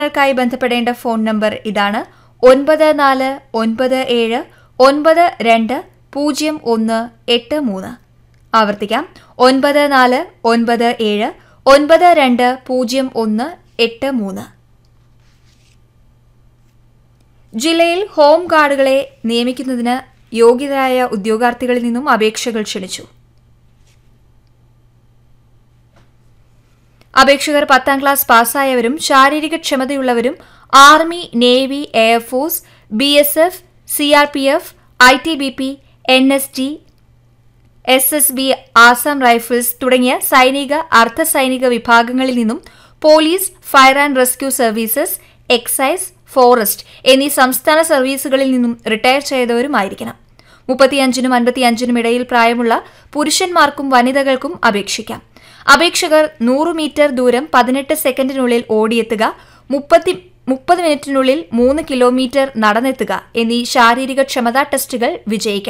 ങ്ങൾക്കായി ബന്ധപ്പെടേണ്ട phone number ഇതാണ് ഒൻപത് നാല് ഒൻപത് ഏഴ് ഒൻപത് രണ്ട് പൂജ്യം ഒന്ന് എട്ട് മൂന്ന് ആവർത്തിക്കാം ഒൻപത് നാല് ഒൻപത് ഏഴ് ഒൻപത് രണ്ട് പൂജ്യം ഒന്ന് എട്ട് മൂന്ന് ജില്ലയിൽ ഹോം ഗാർഡുകളെ നിയമിക്കുന്നതിന് യോഗ്യരായ ഉദ്യോഗാർത്ഥികളിൽ നിന്നും അപേക്ഷകൾ ക്ഷണിച്ചു അപേക്ഷകർ പത്താം ക്ലാസ് പാസ്സായവരും ശാരീരിക ക്ഷമതയുള്ളവരും army navy air force B S F C R P F I T B P N S T S S B Assam rifles തുടങ്ങിയ സൈനിക അർദ്ധ സൈനിക വിഭാഗങ്ങളിൽ നിന്നും police fire and rescue services excise forest എന്നീ സംസ്ഥാന സർവീസുകളിൽ നിന്നും റിട്ടയർ ചെയ്തവരുമായിരിക്കണം മുപ്പത്തിയഞ്ചിനും അൻപത്തിയഞ്ചിനും ഇടയിൽ പ്രായമുള്ള പുരുഷന്മാർക്കും വനിതകൾക്കും അപേക്ഷിക്കാം അപേക്ഷകർ നൂറ് മീറ്റർ ദൂരം പതിനെട്ട് സെക്കൻഡിനുള്ളിൽ ഓടിയെത്തുക മുപ്പത്തി മുപ്പത് മിനിറ്റിനുള്ളിൽ മൂന്ന് കിലോമീറ്റർ നടന്നെത്തുക എന്നീ ശാരീരിക ക്ഷമതാ ടെസ്റ്റുകൾ വിജയിക്കണം